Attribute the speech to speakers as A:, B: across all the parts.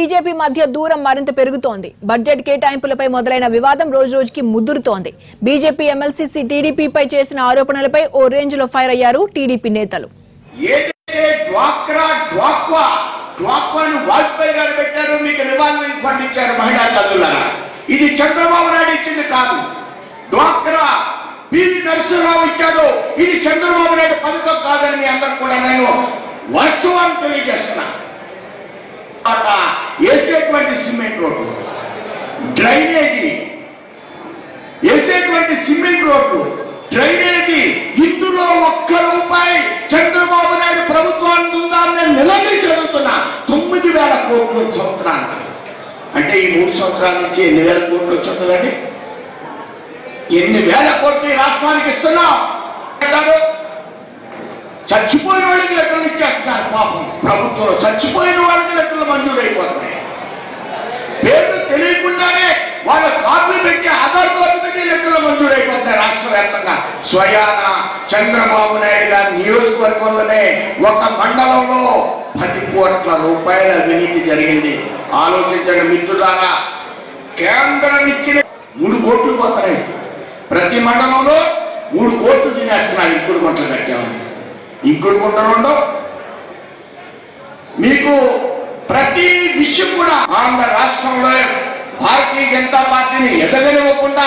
A: BJP మధ్య దూరం మరింత పెరుగుతోంది బడ్జెట్ కేటాయింపులపై మొదలైన వివాదం రోజు రోజుకి ముదురుతోంది బీజేపీ ఎమ్మెల్సీ టీడీపీపై చేసిన ఆరోపణలపై ఓ రేంజ్ లో ఫైర్ అయ్యారు టీడీపీ నేతలు
B: ఏదైతే డ్వాక్రా డ్వాక్వా డ్వాక్వాను వాజ్పేయి గారు పెట్టారు మీకు రివాల్వింగ్ ఫండ్ ఇచ్చారు మహిళా తల్లులారా ఇది చంద్రబాబు నాయుడు ఇచ్చింది కాదు డ్వాక్రా పివి నరసింహరావు ఇచ్చాడు ఇది చంద్రబాబు నాయుడు పథకం కాదని మీ అందరికి కూడా నేను వాస్తవాన్ని తెలియజేస్తున్నా అట వేసేటువంటి సిమెంట్ రోడ్డు డ్రైనేజీ వేసేటువంటి సిమెంట్ రోడ్లు డ్రైనేజీ ఇందులో ఒక్క రూపాయి చంద్రబాబు నాయుడు ప్రభుత్వానికి ఉందా అని నేను నిలదీసి అడుగుతున్నా తొమ్మిది వేల కోట్లు సంవత్సరానికి అంటే ఈ మూడు సంవత్సరాల నుంచి ఎన్ని వేల కోట్లు వచ్చి ఉంటుందండి ఎన్ని వేల కోట్లు ఈ రాష్ట్రానికి ఇస్తున్నాం అంటారు? చచ్చిపోయిన వాళ్ళకి లెక్కలు ఇచ్చేస్తున్నారు పాపం ప్రభుత్వంలో చచ్చిపోయిన వాళ్ళకి లెక్కలు మంజూరు అయిపోతున్నాయి పేర్లు తెలియకుండానే వాళ్ళ కార్డు పెట్టి ఆధార్ కార్డు పెట్టి లెక్కలు మంజూరు అయిపోతున్నాయి రాష్ట్ర వ్యాప్తంగా స్వయాన చంద్రబాబు నాయుడు గారి నియోజకవర్గంలోనే ఒక మండలంలో పది కోట్ల రూపాయల అవినీతి జరిగింది ఆలోచించండి మిత్రులారా కేంద్రం ఇచ్చిన మూడు కోట్లు పోతున్నాయి ప్రతి మండలంలో మూడు కోట్లు తినేస్తున్నారు ఇంకుడు గుంటలు కట్టామని ఇంకుడు గుంటలు ఉండవు మీకు ప్రతి విషయం కూడా ఆంధ్ర రాష్ట్రంలో భారతీయ జనతా పార్టీని ఎదగనివ్వకుండా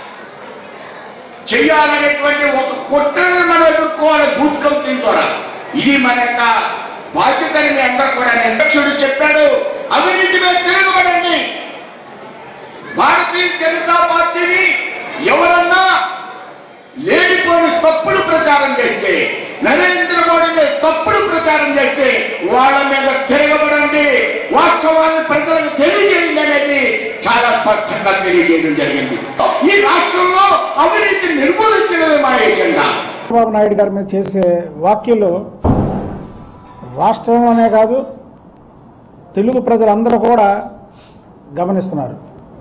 B: చేయాలనేటువంటి ఒక కుట్రను మనం ఎదుర్కోవాలి బూత్ కమిటీ ద్వారా ఇది మన యొక్క బాధ్యతని మీ అందరూ కూడా అధ్యక్షుడు చెప్పాడు అవినీతి మీద తిరగబడండి భారతీయ జనతా పార్టీని ఎవరన్నా లేనిపోని తప్పుడు ప్రచారం చేస్తే నరేంద్ర మోడీ మీద తప్పుడు ప్రచారం చేస్తే వాళ్ళ మీద తిరగబడండి వాస్తవాన్ని ప్రజలకు తెలియజేయండి అనేది చాలా స్పష్టంగా తెలియజేయడం జరిగింది ఈ రాష్ట్రంలో అవినీతి నిర్మూలించడమే మా ఎజెండా
C: చంద్రబాబు నాయుడు గారి మీద చేసే వ్యాఖ్యలు రాష్ట్రంలోనే కాదు తెలుగు ప్రజలందరూ కూడా గమనిస్తున్నారు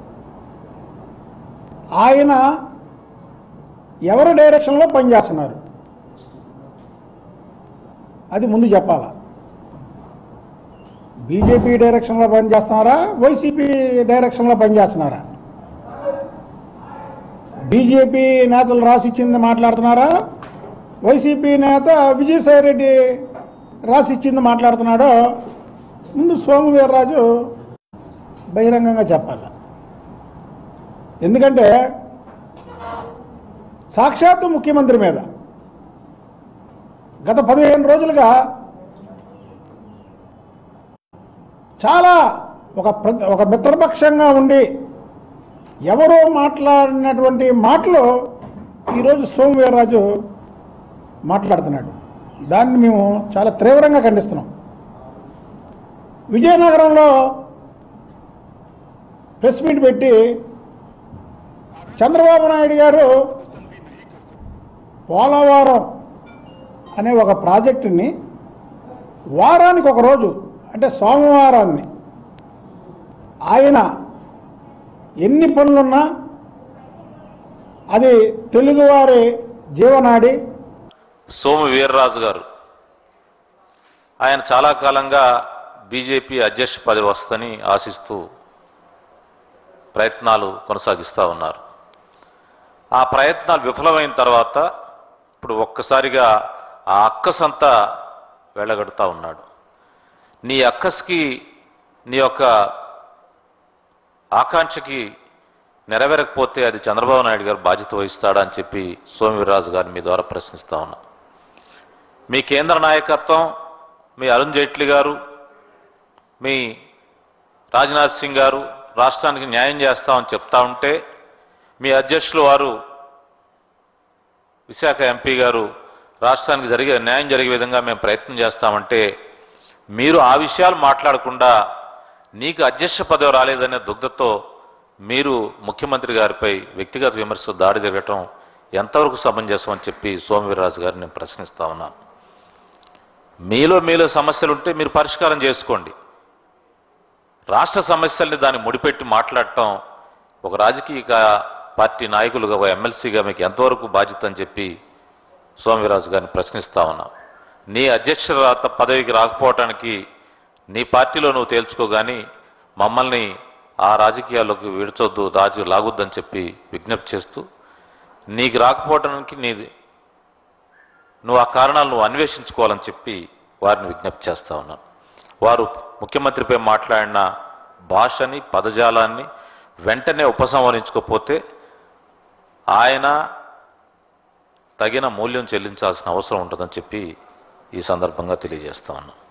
C: ఆయన ఎవరి డైరెక్షన్లో పనిచేస్తున్నారు అది ముందు చెప్పాలా బీజేపీ డైరెక్షన్లో పనిచేస్తున్నారా వైసీపీ డైరెక్షన్లో పనిచేస్తున్నారా బీజేపీ నేతలు రాసిచ్చింది మాట్లాడుతున్నారా వైసీపీ నేత విజయసాయి రెడ్డి రాసిచ్చింది మాట్లాడుతున్నాడో ముందు సోము వీర్రాజు బహిరంగంగా చెప్పాలి ఎందుకంటే సాక్షాత్తు ముఖ్యమంత్రి మీద గత పదిహేను రోజులుగా చాలా ఒక ప్ర- ఒక మిత్రపక్షంగా ఉండి ఎవరో మాట్లాడినటువంటి మాటలు ఈరోజు సోమవీర్రాజు మాట్లాడుతున్నాడు దాన్ని మేము చాలా తీవ్రంగా ఖండిస్తున్నాం విజయనగరంలో ప్రెస్ మీట్ పెట్టి చంద్రబాబు నాయుడు గారు పోలవరం అనే ఒక ప్రాజెక్టుని వారానికి ఒక రోజు అంటే సోమవారాన్ని ఆయన ఎన్ని పనులున్నా అది తెలుగువారి జీవనాడి
D: సోము వీర్రాజు గారు ఆయన చాలా కాలంగా బీజేపీ అధ్యక్ష పదవి వస్తుందని ఆశిస్తూ ప్రయత్నాలు కొనసాగిస్తూ ఉన్నారు ఆ ప్రయత్నాలు విఫలమైన తర్వాత ఇప్పుడు ఒక్కసారిగా ఆ అక్కసంతా వెళ్ళగడుతూ ఉన్నాడు నీ అక్కస్కి నీ యొక్క ఆకాంక్షకి నెరవేరకపోతే అది చంద్రబాబు నాయుడు గారు బాధ్యత వహిస్తాడా అని చెప్పి సోమవీర్రాజు గారిని మీ ద్వారా ప్రశ్నిస్తా ఉన్నా మీ కేంద్ర నాయకత్వం మీ అరుణ్ జైట్లీ గారు మీ రాజ్నాథ్ సింగ్ గారు రాష్ట్రానికి న్యాయం చేస్తామని చెప్తా ఉంటే మీ అధ్యక్షులు వారు విశాఖ ఎంపీ గారు రాష్ట్రానికి జరిగే న్యాయం జరిగే విధంగా మేము ప్రయత్నం చేస్తామంటే మీరు ఆ విషయాలు మాట్లాడకుండా నీకు అధ్యక్ష పదవి రాలేదనే దుగ్ధతో మీరు ముఖ్యమంత్రి గారిపై వ్యక్తిగత విమర్శ దాడి జరగటం ఎంతవరకు సమంజసం అని చెప్పి సోమవీర్రాజు గారిని నేను ప్రశ్నిస్తా ఉన్నాను మీలో మీలో సమస్యలు ఉంటే మీరు పరిష్కారం చేసుకోండి రాష్ట్ర సమస్యల్ని దాన్ని ముడిపెట్టి మాట్లాడటం ఒక రాజకీయ కా- పార్టీ నాయకులుగా ఒక ఎమ్మెల్సీగా మీకు ఎంతవరకు బాధ్యత అని చెప్పి సోమవీరాజు గారిని ప్రశ్నిస్తా ఉన్నా నీ అధ్యక్ష పదవికి రాకపోవటానికి నీ పార్టీలో నువ్వు తేల్చుకో కానీ మమ్మల్ని ఆ రాజకీయాల్లోకి విడిచొద్దు రాజు లాగొద్దని చెప్పి విజ్ఞప్తి చేస్తూ నీకు రాకపోవడానికి నీది నువ్వు ఆ కారణాలు నువ్వు అన్వేషించుకోవాలని చెప్పి వారిని విజ్ఞప్తి చేస్తా ఉన్నాను వారు ముఖ్యమంత్రిపై మాట్లాడిన భాషని పదజాలాన్ని వెంటనే ఉపసంహరించుకోకపోతే ఆయన తగిన మూల్యం చెల్లించాల్సిన అవసరం ఉంటుందని చెప్పి ఈ సందర్భంగా తెలియజేస్తా ఉన్నాను